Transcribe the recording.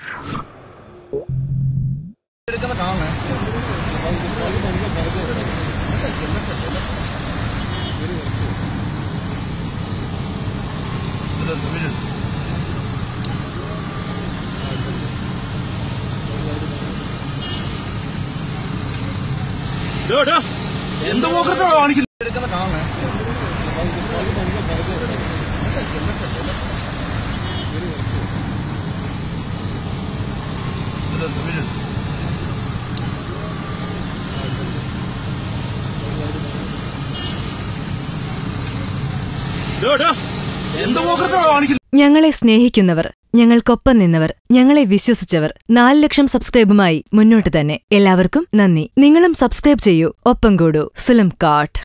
എടുക്കുന്ന കാണണേ എന്ത് പോക്കത്താണ് കാണിക്കുന്നത് എടുക്കുന്ന കാണണേ എന്ത് പോക്കത്താണ് കാണിക്കുന്നത് ഞങ്ങളെ സ്നേഹിക്കുന്നവർ ഞങ്ങൾക്കൊപ്പം നിന്നവർ ഞങ്ങളെ വിശ്വസിച്ചവർ നാല് ലക്ഷം സബ്സ്ക്രൈബുമായി മുന്നോട്ട് തന്നെ എല്ലാവർക്കും നന്ദി നിങ്ങളും സബ്സ്ക്രൈബ് ചെയ്യൂ ഒപ്പം കൂടൂ ഫിലിം കാർട്ട്